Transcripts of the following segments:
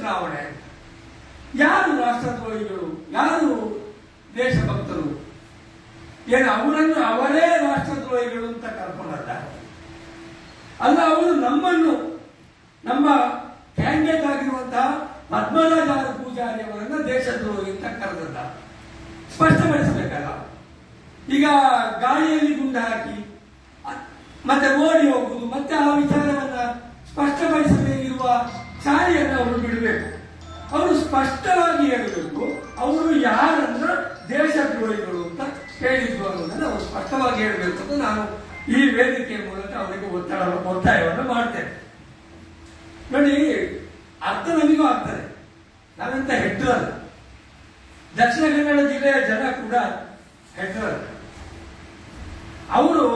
ಚುನಾವಣೆ ಯಾರು ರಾಷ್ಟ್ರದ್ರೋಹಿಗಳು ಯಾರು ದೇಶಭಕ್ತರು ಏನು ಅವರನ್ನು ಅವರೇ ರಾಷ್ಟ್ರದ್ರೋಹಿಗಳು ಅಂತ ಕರ್ಕೊಂಡಲ್ಲ ಅಲ್ಲ ಅವರು ನಮ್ಮನ್ನು ನಮ್ಮ ಕ್ಯಾಂಡಿಡೇಟ್ ಆಗಿರುವಂತಹ ಪದ್ಮರಾಜ ಪೂಜಾರಿ ಅವರನ್ನ ದೇಶದ್ರೋಹಿ ಅಂತ ಕರೆದಲ್ಲ ಸ್ಪಷ್ಟಪಡಿಸಬೇಕಲ್ಲ ಈಗ ಗಾಳಿಯಲ್ಲಿ ಗುಂಡು ಹಾಕಿ ಅ- ಮತ್ತೆ ಓಡಿ ಹೋಗುದು ಮತ್ತೆ ಆ ವಿಚಾರವನ್ನ ಸ್ಪಷ್ಟಪಡಿಸದೇ ಇರುವ ಚಾರಿಯನ್ನು ಅವರು ಬಿಡಬೇಕು ಅವರು ಸ್ಪಷ್ಟವಾಗಿ ಹೇಳಬೇಕು ಅವರು ಯಾರನ್ನ ದೇಶದ್ರೋಹಿಗಳು ಅಂತ ಹೇಳಿದ್ರು ಅನ್ನೋದನ್ನ ಅವರು ಸ್ಪಷ್ಟವಾಗಿ ಹೇಳಬೇಕು ಅಂತ ನಾನು ಈ ವೇದಿಕೆಯ ಮೂಲಕ ಅವರಿಗೆ ಒತ್ತಡ ಒತ್ತಾಯವನ್ನು ಮಾಡ್ತೇನೆ ನೋಡಿ ಅರ್ಥ ನಮಗೂ ಆಗ್ತದೆ ನಾವೆಂತ ಹೆಡ್ರಲ್ಲ ದಕ್ಷಿಣ ಕನ್ನಡ ಜಿಲ್ಲೆಯ ಜನ ಕೂಡ ಹೆಡ್ರಲ್ಲ ಅವರು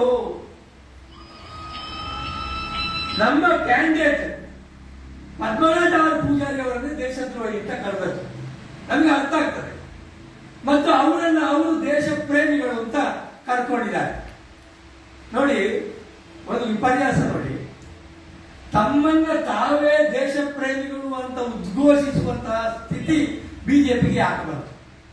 ನಮ್ಮ ಕ್ಯಾಂಡಿಡೇಟ್ ಪದ್ಮರಾಜ ಅವರ ಪೂಜಾರಿ ಅವರನ್ನೇ ದೇಶದ್ರೋಹಿ ಅಂತ ಕರೆದದ್ದು ನಮಗೆ ಅರ್ಥ ಆಗ್ತದೆ ಮತ್ತು ಅವರನ್ನ ಅವರು ದೇಶ ಪ್ರೇಮಿಗಳು ಅಂತ ಕರ್ಕೊಂಡಿದ್ದಾರೆ ನೋಡಿ ಒಂದು ವಿಪರ್ಯಾಸ ನೋಡಿ ತಮ್ಮನ್ನ ತಾವೇ ದೇಶ ಪ್ರೇಮಿಗಳು ಅಂತ ಉದ್ಘೋಷಿಸುವಂತಹ ಸ್ಥಿತಿ ಬಿಜೆಪಿಗೆ ಆಗಬಾರದು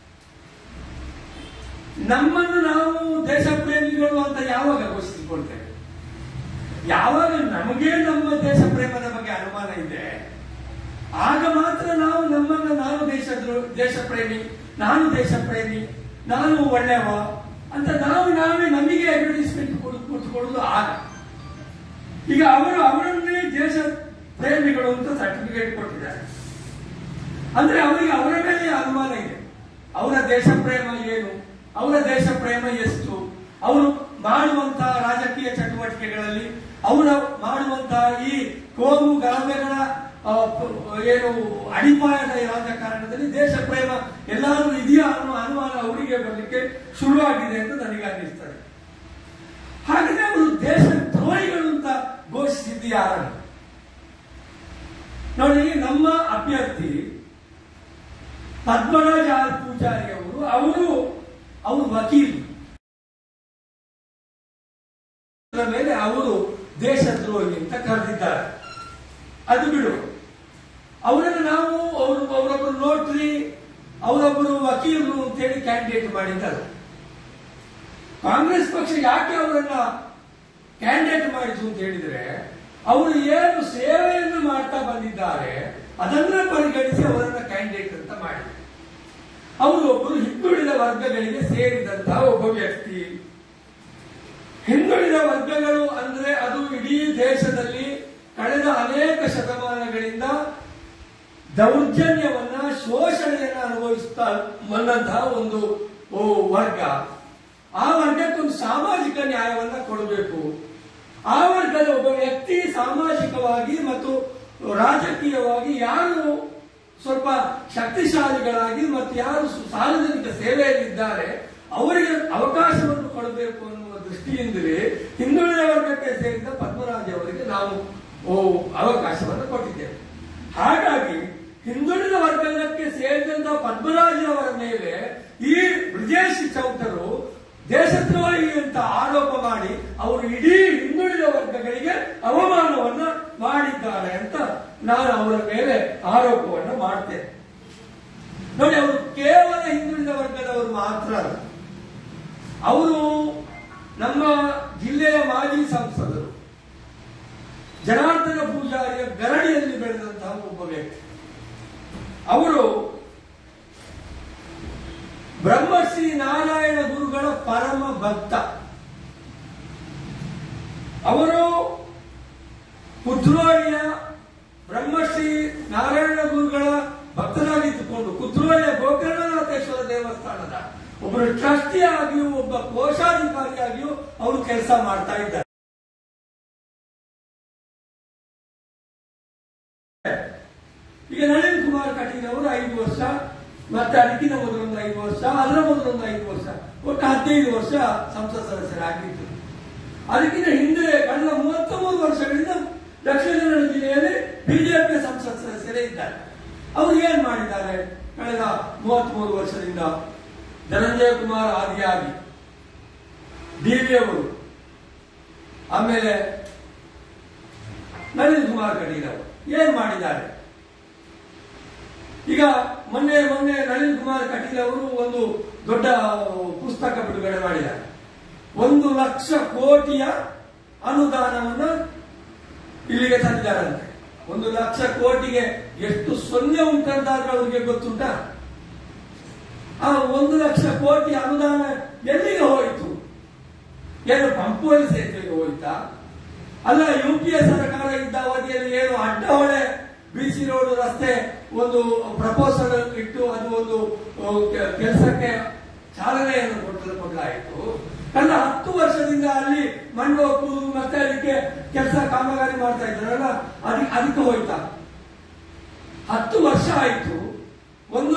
ನಮ್ಮನ್ನು ನಾವು ದೇಶ ಪ್ರೇಮಿಗಳು ಅಂತ ಯಾವಾಗ ಘೋಷಿಸಿಕೊಳ್ತೇವೆ ಯಾವಾಗ ನಮಗೆ ನಮ್ಮ ದೇಶ ಪ್ರೇಮದ ಬಗ್ಗೆ ಅನುಮಾನ ಇದೆ ಆಗ ಮಾತ್ರ ನಾವು ನಮ್ಮನ್ನ ನಾನು ದೇಶ ದೇಶ ಪ್ರೇಮಿ ನಾನು ದೇಶ ಪ್ರೇಮಿ ನಾನು ಒಳ್ಳೆಯವ ಅಂತ ನಾವು ನಾವೇ ನಮಗೆ ಅಡ್ವರ್ಟೈಸ್ಮೆಂಟ್ ಕೊಟ್ಟುಕೊಳ್ಳುವುದು ಆಗ ಈಗ ಅವರು ಅವರನ್ನೇ ದೇಶ ಪ್ರೇಮಿಗಳು ಅಂತ ಸರ್ಟಿಫಿಕೇಟ್ ಕೊಟ್ಟಿದ್ದಾರೆ ಅಂದ್ರೆ ಅವರಿಗೆ ಅವರ ಮೇಲೆ ಅನುಮಾನ ಇದೆ ಅವರ ದೇಶ ಪ್ರೇಮ ಏನು ಅವರ ದೇಶ ಪ್ರೇಮ ಎಷ್ಟು ಅವರು ಮಾಡುವಂತಹ ರಾಜಕೀಯ ಚಟುವಟಿಕೆಗಳಲ್ಲಿ ಅವರ ಮಾಡುವಂತಹ ಈ ಕೋಮು ಗಲಭೆಗಳ ಆ, ಪ- ಏನು ಅಡಿಪಾಯದ ರಾಜಕಾರಣದಲ್ಲಿ ದೇಶ ಪ್ರೇಮ ಎಲ್ಲಾದ್ರೂ ಇದೆಯಾ ಅನ್ನೋ ಅನುಮಾನ ಅವರಿಗೆ ಬರಲಿಕ್ಕೆ ಶುರುವಾಗಿದೆ ಅಂತ ನನಗೆ ಅನ್ನಿಸ್ತದೆ ಹಾಗಾದ್ರೆ ಅವರು ದೇಶ ದ್ರೋಹಿಗಳು ಅಂತ ಘೋಷಿಸಿದ್ದು ಯಾರನ್ನು ನೋಡಿ ನಮ್ಮ ಅಭ್ಯರ್ಥಿ ಪದ್ಮರಾಜ ಆರ್ ಪೂಜಾರಿ ಅವರು ಅವರು ಅವರು ವಕೀಲರು ಅದರ ಮೇಲೆ ಅವರು ದೇಶದ್ರೋಹಿ ಅಂತ ಕರೆದಿದ್ದಾರೆ ಅದು ಬಿಡು ಅವರನ್ನು ನಾವು ಅವರು ಅವರೊಬ್ಬರು ನೋಟ್ರಿ ಅವರೊಬ್ಬರು ವಕೀಲರು ಅಂತೇಳಿ ಕ್ಯಾಂಡಿಡೇಟ್ ಮಾಡಿದ್ದಾರೆ ಕಾಂಗ್ರೆಸ್ ಪಕ್ಷ ಯಾಕೆ ಅವರನ್ನ ಕ್ಯಾಂಡಿಡೇಟ್ ಮಾಡಿತು ಅಂತ ಹೇಳಿದ್ರೆ ಅವರು ಏನು ಸೇವೆಯನ್ನು ಮಾಡ್ತಾ ಬಂದಿದ್ದಾರೆ ಅದನ್ನ ಪರಿಗಣಿಸಿ ಅವರನ್ನ ಕ್ಯಾಂಡಿಡೇಟ್ ಅಂತ ಮಾಡಿದ್ರು ಅವರು ಒಬ್ಬರು ಹಿಂದುಳಿದ ವರ್ಗಗಳಿಗೆ ಸೇರಿದಂತಹ ಒಬ್ಬ ವ್ಯಕ್ತಿ ಹಿಂದುಳಿದ ವರ್ಗಗಳು ಅಂದ್ರೆ ಅದು ಇಡೀ ದೇಶದಲ್ಲಿ ಕಳೆದ ಅನೇಕ ಶತಮಾನಗಳಿಂದ ದೌರ್ಜನ್ಯವನ್ನ ಶೋಷಣೆಯನ್ನ ಅನುಭವಿಸ್ತಾ ಬಂದಂತಹ ಒಂದು ಓ, ವರ್ಗ ಆ ವರ್ಗಕ್ಕೊಂದು ಸಾಮಾಜಿಕ ನ್ಯಾಯವನ್ನ ಕೊಡಬೇಕು ಆ ವರ್ಗದ ಒಬ್ಬ ವ್ಯಕ್ತಿ ಸಾಮಾಜಿಕವಾಗಿ ಮತ್ತು ರಾಜಕೀಯವಾಗಿ ಯಾರು ಸ್ವಲ್ಪ ಶಕ್ತಿಶಾಲಿಗಳಾಗಿ ಮತ್ತು ಯಾರು ಸು- ಸಾರ್ವಜನಿಕ ಸೇವೆಯಲ್ಲಿದ್ದಾರೆ ಅವರಿಗೆ ಅವಕಾಶವನ್ನು ಕೊಡಬೇಕು ಅನ್ನುವ ದೃಷ್ಟಿಯಿಂದಲೇ ಹಿಂದುಳಿದ ವರ್ಗಕ್ಕೆ ಸೇರಿದ ಪದ್ಮರಾಜ್ ಅವರಿಗೆ ನಾವು ಓ, ಅವಕಾಶವನ್ನು ಕೊಟ್ಟಿದ್ದೇವೆ ಹಾಗಾಗಿ ಹಿಂದುಳಿದ ವರ್ಗಕ್ಕೆ ಸೇರಿದಂತಹ ಪದ್ಮರಾಜ್ ಅವರ ಮೇಲೆ ಈ ಬ್ರಿಜೇಶ್ ಚೌಧರು ದೇಶದ್ರೋಹಿ ಅಂತ ಆರೋಪ ಮಾಡಿ ಅವರು ಇಡೀ ಹಿಂದುಳಿದ ವರ್ಗಗಳಿಗೆ ಅವಮಾನವನ್ನ ಮಾಡಿದ್ದಾರೆ ಅಂತ ನಾನು ಅವರ ಮೇಲೆ ಆರೋಪವನ್ನ ಮಾಡ್ತೇನೆ ನೋಡಿ ಅವರು ಕೇವಲ ಹಿಂದುಳಿದ ವರ್ಗದವರು ಮಾತ್ರ ಅಲ್ಲ ಅವರು ನಮ್ಮ ಜಿಲ್ಲೆಯ ಮಾಜಿ ಸಂಸದರು ಜನಾರ್ದನ ಪೂಜಾರಿಯ ಗರಡಿಯಲ್ಲಿ ಬೆಳೆದಂತಹ ಒಬ್ಬ ವ್ಯಕ್ತಿ ಅವರು ಬ್ರಹ್ಮಶ್ರೀ ನಾರಾಯಣ ಗುರುಗಳ ಪರಮ ಭಕ್ತ ಅವರು ಕುದ್ರೋಳಿಯ ಬ್ರಹ್ಮಶ್ರೀ ನಾರಾಯಣ ಗುರುಗಳ ಭಕ್ತರಾಗಿದ್ದುಕೊಂಡು ಕುದ್ರೋಳಿಯ ಗೋಕರ್ಣನಾಥೇಶ್ವರ ದೇವಸ್ಥಾನದ ಒಬ್ಬರು ಟ್ರಸ್ಟಿಯಾಗಿಯೂ ಒಬ್ಬ ಕೋಶಾಧಿಕಾರಿಯಾಗಿಯೂ ಅವರು ಕೆಲಸ ಮಾಡ್ತಾ ಇದ್ದಾರೆ ಈಗ ನಳಿನ್ ಕುಮಾರ್ ಕಟೀಲ್ ಅವರು ಐದು ವರ್ಷ ಮತ್ತೆ ಅದಕ್ಕಿಂತ ಮೊದಲೊಂದು ಐದು ವರ್ಷ ಅದರ ಮೊದಲೊಂದು ಐದು ವರ್ಷ ಒಟ್ಟು ಹದಿನೈದು ವರ್ಷ ಸಂಸತ್ ಸದಸ್ಯರಾಗಿದ್ದರು ಅದಕ್ಕಿಂತ ಹಿಂದೆ ಕಳೆದ ಮೂವತ್ತಮೂರು ವರ್ಷಗಳಿಂದ ದಕ್ಷಿಣ ಕನ್ನಡ ಜಿಲ್ಲೆಯಲ್ಲಿ ಬಿಜೆಪಿಯ ಸಂಸತ್ ಸದಸ್ಯರೇ ಇದ್ದಾರೆ ಅವರು ಏನ್ ಮಾಡಿದ್ದಾರೆ ಕಳೆದ ಮೂವತ್ಮೂರು ವರ್ಷದಿಂದ ಧನಂಜಯ ಕುಮಾರ್ ಆದಿಯಾಗಿ ಡಿವಿ ಅವರು ಆಮೇಲೆ ನಳಿನ್ ಕುಮಾರ್ ಕಟೀಲ್ ಅವರು ಏನ್ ಮಾಡಿದ್ದಾರೆ ಈಗ ಮೊನ್ನೆ ಮೊನ್ನೆ ನಳಿನ್ ಕುಮಾರ್ ಕಟೀಲ್ ಅವರು ಒಂದು ದೊಡ್ಡ ಪುಸ್ತಕ ಬಿಡುಗಡೆ ಮಾಡಿದ್ದಾರೆ ಒಂದು ಲಕ್ಷ ಕೋಟಿಯ ಅನುದಾನವನ್ನು ಇಲ್ಲಿಗೆ ತಂದಿದ್ದಾರಂತೆ ಒಂದು ಲಕ್ಷ ಕೋಟಿಗೆ ಎಷ್ಟು ಸೊನ್ನೆ ಉಂಟಂತಾದ್ರೆ ಅವರಿಗೆ ಗೊತ್ತುಂಟಾ ಆ ಒಂದು ಲಕ್ಷ ಕೋಟಿ ಅನುದಾನ ಎಲ್ಲಿಗೆ ಹೋಯಿತು ಏನು ಪಂಪುವಲ್ಲಿ ಸೇತುವೆಗೆ ಹೋಯ್ತಾ ಅಲ್ಲ ಯು ಪಿ ಎ ಸರ್ಕಾರ ಇದ್ದ ಅವಧಿಯಲ್ಲಿ ಏನು ಅಡ್ಡಹೊಳೆ ಬಿಸಿ ರೋಡ್ ರಸ್ತೆ ಒಂದು ಪ್ರಪೋಸಲ್ ಇಟ್ಟು ಅದು ಒಂದು ಕೆಲಸಕ್ಕೆ ಚಾಲನೆಯನ್ನು ಕೊಟ್ಟಲು ಕೊಡಲಾಯಿತು ಕಳೆದ ಹತ್ತು ವರ್ಷದಿಂದ ಅಲ್ಲಿ ಮಣ್ಣು ಹಾಕುವುದು ಮತ್ತೆ ಅದಕ್ಕೆ ಕೆಲಸ ಕಾಮಗಾರಿ ಮಾಡ್ತಾ ಇದ್ದಾರಲ್ಲ ಅದಕ್ಕೆ ಅದಕ್ಕೆ ಹೋಯ್ತಾ ಹತ್ತು ವರ್ಷ ಆಯ್ತು ಒಂದು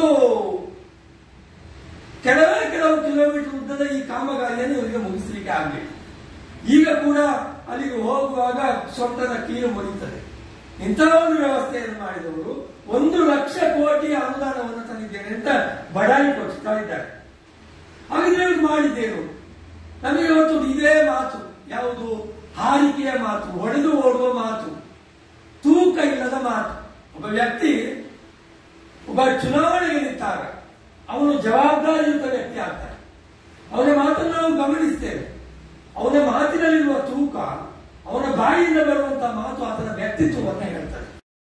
ಕೆಲವೇ ಕೆಲವು ಕಿಲೋಮೀಟರ್ ಉದ್ದದ ಈ ಕಾಮಗಾರಿಯನ್ನು ಇವರಿಗೆ ಮುಗಿಸಲಿಕ್ಕೆ ಆಗಲಿಲ್ಲ ಈಗ ಕೂಡ ಅಲ್ಲಿಗೆ ಹೋಗುವಾಗ ಸೊಂಟದ ಕೀಲು ಮುರಿಯುತ್ತದೆ ಇಂತಹ ಒಂದು ವ್ಯವಸ್ಥೆಯನ್ನು ಮಾಡಿದವರು ಒಂದು ಲಕ್ಷ ಕೋಟಿ ಅನುದಾನವನ್ನು ತಂದಿದ್ದೇನೆ ಅಂತ ಬಡಾಯಿ ಕೊಡ್ತಾ ಇದ್ದಾರೆ ಹಾಗಿದ್ರೆ ಇವ್ರು ಮಾಡಿದ್ದೇನು ನಮಗೆ ಇವತ್ತು ಇದೇ ಮಾತು ಯಾವುದು ಹಾರಿಕೆಯ ಮಾತು ಒಡೆದು ಓಡುವ ಮಾತು ತೂಕ ಇಲ್ಲದ ಮಾತು ಒಬ್ಬ ವ್ಯಕ್ತಿ ಒಬ್ಬ ಚುನಾವಣೆಗೆ ನಿಂತಾಗ ಅವನು ಜವಾಬ್ದಾರಿಯುತ ವ್ಯಕ್ತಿ ಆಗ್ತಾನೆ ಅವನ ಮಾತನ್ನು ನಾವು ಗಮನಿಸ್ತೇವೆ ಅವನ ಮಾತಿನಲ್ಲಿರುವ ತೂಕ ಅವನ ಬಾಯಿಯಿಂದ ಬರುವಂತಹ ಮಾತು ಆತನ ವ್ಯಕ್ತಿತ್ವವನ್ನು ಹೇಳ್ತದೆ